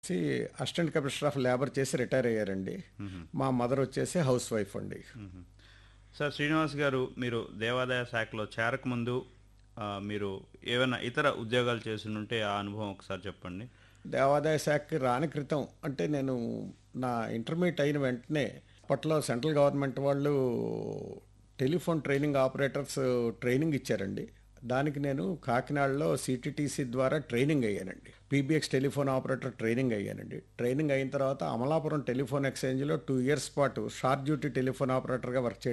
వచ్చి assistant commissioner of labour చేసి retire అయ్యారండి మా మదర్ వచ్చేసి హౌస్ వైఫ్ అండి మ్మ్. సార్ శ్రీనివాస్ గారు మీరు దేవాదాయ శాఖలో చేరకముందు ఆ, మీరు ఏమైనా ఇతర ఉద్యోగాలు చేస్తుంటే ఆ అనుభవం ఒకసారి చెప్పండి దేవాదాయ శాఖకి రాని క్రితం అంటే నేను నా ఇంటర్మీడియట్ అయిన వెంటనే అప్పట్లో సెంట్రల్ గవర్నమెంట్ వాళ్ళు టెలిఫోన్ ట్రైనింగ్ ఆపరేటర్స్ ట్రైనింగ్ ఇచ్చారండి దానికి నేను కాకినాడలో సిటీటీసీ ద్వారా ట్రైనింగ్ అయ్యానండి పీబీఎక్స్ టెలిఫోన్ ఆపరేటర్ ట్రైనింగ్ అయ్యానండి ట్రైనింగ్ అయిన తర్వాత అమలాపురం టెలిఫోన్ ఎక్స్చేంజ్లో టూ ఇయర్స్ పాటు షార్ట్ డ్యూటీ టెలిఫోన్ ఆపరేటర్గా వర్క్ చేయడం